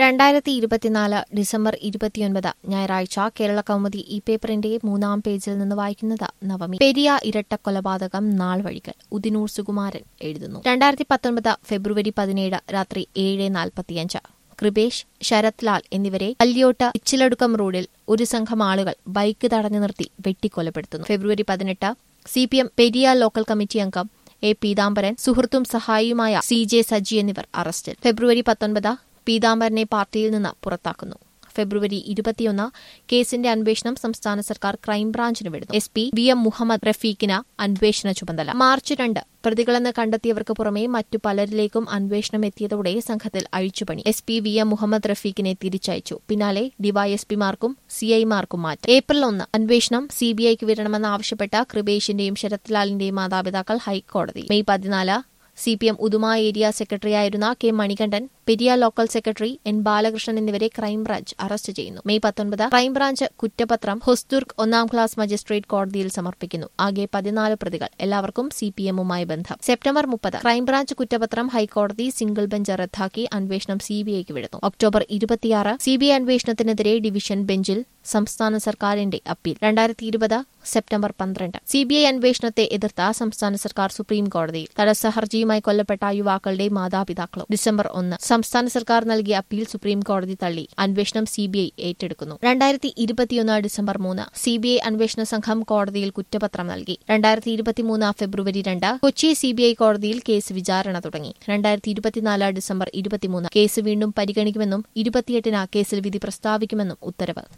രണ്ടായിരത്തി ഇരുപത്തിനാല് ഡിസംബർ ഇരുപത്തിയൊൻപത് ഞായറാഴ്ച കേരള കൗമുദി ഈ പേപ്പറിന്റെ മൂന്നാം പേജിൽ നിന്ന് വായിക്കുന്നത് നവമി പെരിയ ഇരട്ട കൊലപാതകം നാൾ വഴികൾ ഉദിനൂർ സുകുമാരൻ എഴുതുന്നു രണ്ടായിരത്തി പത്തൊൻപത് ഫെബ്രുവരി പതിനേഴ് രാത്രി ഏഴ് നാൽപ്പത്തിയഞ്ച് കൃപേഷ് ശരത് ലാൽ എന്നിവരെ കല്യോട്ട് ഇച്ചിലടുക്കം റോഡിൽ ഒരു സംഘം ആളുകൾ ബൈക്ക് തടഞ്ഞു നിർത്തി വെട്ടിക്കൊലപ്പെടുത്തുന്നു ഫെബ്രുവരി പതിനെട്ട് C P M Periya local committee അംഗം എ പീതാംബരൻ സുഹൃത്തും സഹായിയുമായ സി ജെ സജി എന്നിവർ അറസ്റ്റിൽ ഫെബ്രുവരി പത്തൊൻപത് പീതാംബരനെ പാർട്ടിയിൽ നിന്ന് പുറത്താക്കുന്നു ഫെബ്രുവരി ഇരുപത്തിയൊന്ന് കേസിന്റെ അന്വേഷണം സംസ്ഥാന സർക്കാർ ക്രൈംബ്രാഞ്ചിന് വിടുന്നു S P V M Muhammad റഫീഖിന് അന്വേഷണ ചുമതല മാർച്ച് രണ്ട് പ്രതികളെന്ന് കണ്ടെത്തിയവർക്ക് പുറമെ മറ്റു പലരിലേക്കും അന്വേഷണം എത്തിയതോടെ സംഘത്തിൽ അഴിച്ചുപണി S P V M Muhammad റഫീഖിനെ തിരിച്ചയച്ചു പിന്നാലെ ഡിവൈഎസ്പിമാർക്കും സിഐമാർക്കും മാറ്റം ഏപ്രിൽ ഒന്ന് അന്വേഷണം സിബിഐക്ക് വിടണമെന്നാവശ്യപ്പെട്ട കൃപേഷിന്റെയും ശരത്ലാലിന്റെയും മാതാപിതാക്കൾ ഹൈക്കോടതി മെയ് പതിനാല് C P M Uduma area സെക്രട്ടറിയായിരുന്ന K Manikandan Periya local secretary N Balakrishnan എന്നിവരെ ക്രൈംബ്രാഞ്ച് അറസ്റ്റ് ചെയ്യുന്നു മെയ് പത്തൊൻപത് ക്രൈംബ്രാഞ്ച് കുറ്റപത്രം ഹൊസ്ദുർഗ് ഒന്നാം ക്ലാസ് മജിസ്ട്രേറ്റ് കോടതിയിൽ സമർപ്പിക്കുന്നു ആകെ പതിനാല് പ്രതികൾ എല്ലാവർക്കും സി പി എമ്മുമായി ബന്ധം സെപ്റ്റംബർ മുപ്പത് ക്രൈംബ്രാഞ്ച് കുറ്റപത്രം ഹൈക്കോടതി സിംഗിൾ ബെഞ്ച് റദ്ദാക്കി അന്വേഷണം സിബിഐക്ക് വിടുന്നു ഒക്ടോബർ ഇരുപത്തിയാറ് സിബിഐ അന്വേഷണത്തിനെതിരെ ഡിവിഷൻ ബെഞ്ചിൽ സംസ്ഥാന സർക്കാരിന്റെ അപ്പീൽ രണ്ടായിരത്തി ഇരുപത് സെപ്റ്റംബർ പന്ത്രണ്ട് സിബിഐ അന്വേഷണത്തെ എതിർത്ത സംസ്ഥാന സർക്കാർ സുപ്രീം കോടതിയിൽ തടസ്സ ഹർജിയുമായി കൊല്ലപ്പെട്ട യുവാക്കളുടെ മാതാപിതാക്കളും ഡിസംബർ ഒന്ന് സംസ്ഥാന സർക്കാർ നൽകിയ അപ്പീൽ സുപ്രീം കോടതി തള്ളി അന്വേഷണം സിബിഐ ഏറ്റെടുക്കുന്നു രണ്ടായിരത്തി ഇരുപത്തിയൊന്ന് ഡിസംബർ മൂന്ന് സിബിഐ അന്വേഷണ സംഘം കോടതിയിൽ കുറ്റപത്രം നൽകി രണ്ടായിരത്തി ഇരുപത്തിമൂന്ന് ഫെബ്രുവരി രണ്ട് കൊച്ചി സിബിഐ കോടതിയിൽ കേസ് വിചാരണ തുടങ്ങി രണ്ടായിരത്തി ഇരുപത്തിനാല് ഡിസംബർ ഇരുപത്തിമൂന്ന് കേസ് വീണ്ടും പരിഗണിക്കുമെന്നും ഇരുപത്തിയെട്ടിന് കേസിൽ വിധി പ്രസ്താവിക്കുമെന്നും ഉത്തരവ്